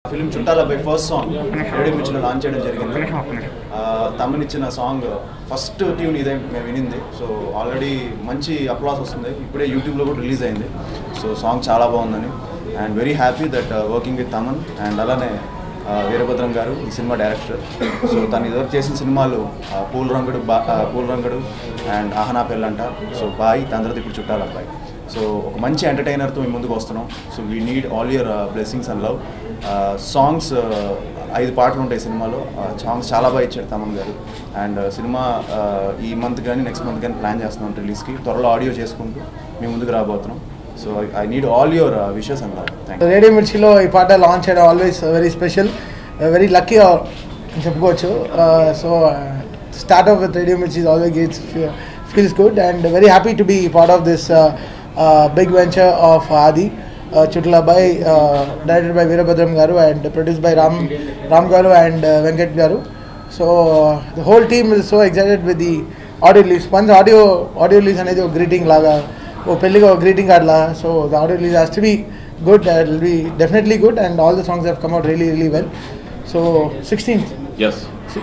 Film Chuttalabbai first song radio మిర్చిలో launch చేయడం జరిగింది ఆ, తమనిచ్చిన సాంగ్ ఫస్ట్ ట్యూన్ ఇదే మేము వినింది సో ఆల్రెడీ మంచి అప్లాస్ వస్తుంది ఇప్పుడే యూట్యూబ్లో కూడా రిలీజ్ అయింది సో సాంగ్ చాలా బాగుందని and very happy that working with Thaman and అలానే ఆ, వీరభద్రం గారు ఈ సినిమా డైరెక్టర్ సో తను ఇదివరకు చేసిన సినిమాలు ఆ, పూల రంగుడు బా ఆ, పూల రంగుడు అండ్ ఆహనా పెళ్ళంట సో బాయ్ దాని తర్వాత ఇప్పుడు చుట్టాల అబ్బాయి సో ఒక మంచి ఎంటర్టైనర్తో మేము ముందుకు వస్తున్నాం so we need all your blessings and love songs ఐదు పాటలు ఉంటాయి సినిమాలో సాంగ్స్ చాలా బాగా ఇచ్చారు తమన్ గారు అండ్ సినిమా uh, ఈ మంత్ కానీ నెక్స్ట్ మంత్ కానీ ప్లాన్ చేస్తున్నాం రిలీజ్కి త్వరలో ఆడియో చేసుకుంటూ మేము ముందుకు రాబోతున్నాం so I need all your wishes and love thank radio మిర్చిలో ఈ పాట లాంచ్ చేయడం always very special very lucky అని చెప్పుకోవచ్చు so start off with radio Mirchi always gets feels good and very happy to be part of this big venture of Aadi Chuttalabbai directed by Veerabhadram గారు and produce by Ram Ram గారు and Venkat గారు so the whole team is so excited with the audio release once audio audio release అనేది ఒక greeting లాగా ఓ పెళ్ళిగా ఒక greeting card లా so the audio release has to be good will be definitely good and all the songs have come out really really well so sixteenth is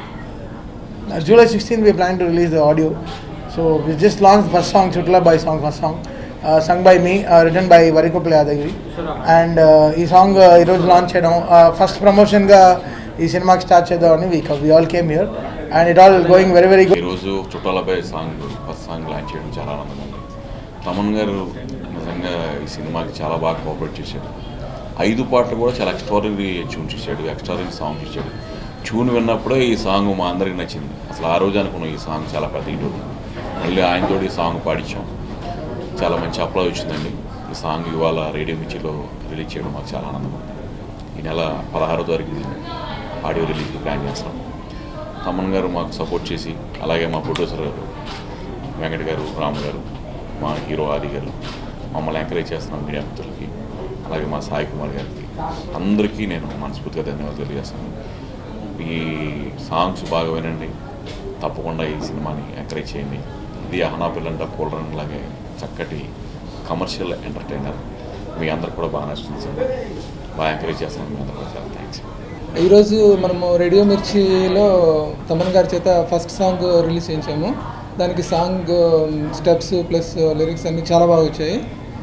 July 16th, we are planning to release the audio. So we just launched first song, Chutla by song, first song, uh, sung by me, uh, written by Varikopli Adagiri. And ఈ song ఈరోజు launch చేయడం first ప్రమోషన్గా ఈ సినిమాకి start చేద్దామని we we all came here and it all going very very good ఈరోజు చుట్టాలపై song first song launch చేయడం చాలా ఆనందంగా ఉంది తమన్ గారు నిజంగా ఈ సినిమాకి చాలా బాగా కోఆపరేట్ చేశాడు ఐదు పాటలు కూడా చాలా ఎక్స్ట్రాడనరీ ట్యూన్ చేశాడు ఎక్స్ట్రాడనరీ సాంగ్ చేశాడు ట్యూన్ విన్నప్పుడే ఈ సాంగ్ మా అందరికి నచ్చింది అసలు ఆ రోజు అనుకున్నాం ఈ సాంగ్ చాలా పెద్ద హిట్ అవుతుంది మళ్ళీ ఆయనతో ఈ సాంగ్ పాడించాం చాలా మంచి అప్లాజ్ వచ్చిందండి ఈ సాంగ్ ఇవాళ రేడియో మిర్చిలో రిలీజ్ చేయడం మాకు చాలా ఆనందంగా ఉంది ఈ నెల పదహారో తారీఖు ఆడియో రిలీజ్ ప్లాన్ చేస్తున్నాం తమ్మన్ గారు మాకు సపోర్ట్ చేసి అలాగే మా ప్రొడ్యూసర్ గారు వెంకట్ గారు రామ్ గారు మా హీరో ఆది గారు మమ్మల్ని ఎంకరేజ్ చేస్తున్నాం మీడియా మిత్రులకి అలాగే మా సాయి కుమార్ గారికి అందరికీ నేను మనస్ఫూర్తిగా ధన్యవాదాలు తెలియజేస్తాను ఈ సాంగ్స్ బాగా వినండి తప్పకుండా ఈ సినిమాని ఎంకరేజ్ చేయండి ఇది అహనా పిల్లంట పూలరన్ లాగే చక్కటి కమర్షియల్ ఎంటర్టైనర్ మీ అందరికి కూడా బాగా నచ్చుతుంది సార్ బాగా ఎంకరేజ్ చేస్తున్నాను మీ అందరూ కూడా చాలా థ్యాంక్స్ ఈరోజు మనము రేడియో మిర్చిలో తమన్ గారి చేత ఫస్ట్ సాంగ్ రిలీజ్ చేయించాము దానికి సాంగ్ స్టెప్స్ ప్లస్ లిరిక్స్ అన్నీ చాలా బాగా వచ్చాయి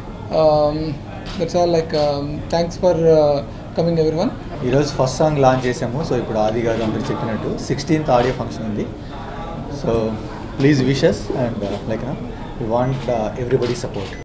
that's all like thanks for coming everyone ఈరోజు ఫస్ట్ సాంగ్ లాంచ్ చేసాము సో ఇప్పుడు ఆది గారు అందరు చెప్పినట్టు సిక్స్టీన్త్ ఆడియో ఫంక్షన్ ఉంది so please wishes and like we want everybody support